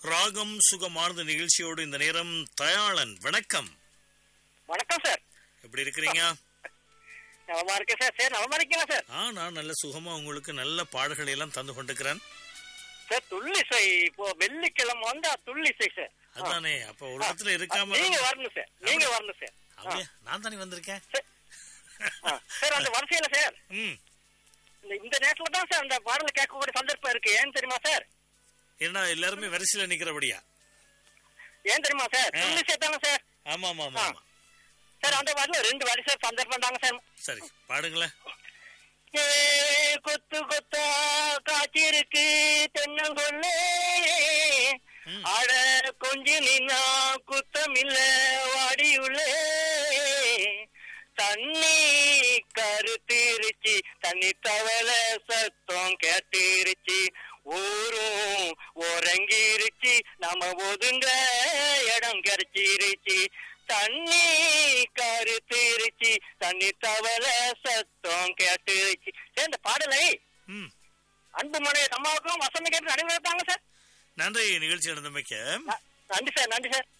ராகம் சுகமானது நிகழ்ச்சியோடு இந்த நேரம் தயாளன் வணக்கம் வணக்கம் சார் எப்படி இருக்கிறீங்க நலமா இருக்கேன் சார் சார் நலமா இருக்கீங்களா சார் ஆ நான் நல்ல சுகமா உங்களுக்கு நல்ல பாடல்களை எல்லாம் தந்து கொண்டிருக்கிறேன் சார் துள்ளிசை இப்போ வெள்ளிக்கிழமை வந்து துள்ளிசை சார் அதானே அப்ப ஒரு இடத்துல இருக்காம நீங்க வரணும் சார் நீங்க வரணும் சார் அப்படியே நான் தானே வந்திருக்கேன் ஆ, சார் அந்த வரிசையில சார் ம் இந்த இந்த நேரத்துல தான் சார் அந்த பாடல கேட்கக்கூடிய சந்தர்ப்பம் இருக்கு ஏன் தெரியுமா சார் ஏன்னா எல்லாருமே வரிசையில நிக்கிறபடியா ஏன் தெரியுமா சார் ஆ. துள்ளிசை தானே சார் ஆமா ஆமா ஆமா ஆமா சார் அந்த வரல ரெண்டு வரிசை சந்தர்ப்பம் தாங்க சார் சரி பாடுங்களேன் ஏ, கொத்து கொத்தா காய்ச்சிருக்கு தென்னங்கொல்லே ம். அட கொஞ்சி நின்னா குத்தமில்ல வாடியுள்ளே தண்ணி கருத்திருச்சு தண்ணி தவள சத்தம் கேட்டிருச்சு ஊரும் உறங்கிருச்சு நம்ம ஒதுங்க இடம் கிடைச்சிருச்சு தண்ணி கருத்திருச்சு தண்ணி தவள சத்தம் கேட்டுருச்சு சரி, இந்த பாடலை ம் அன்பு மனைவி அம்மாவுக்கும் வசந்த கேட்டு நடைபெறுத்தாங்க சார் நன்றி நிகழ்ச்சி நடந்தமைக்க ந- நன்றி சார் நன்றி சார்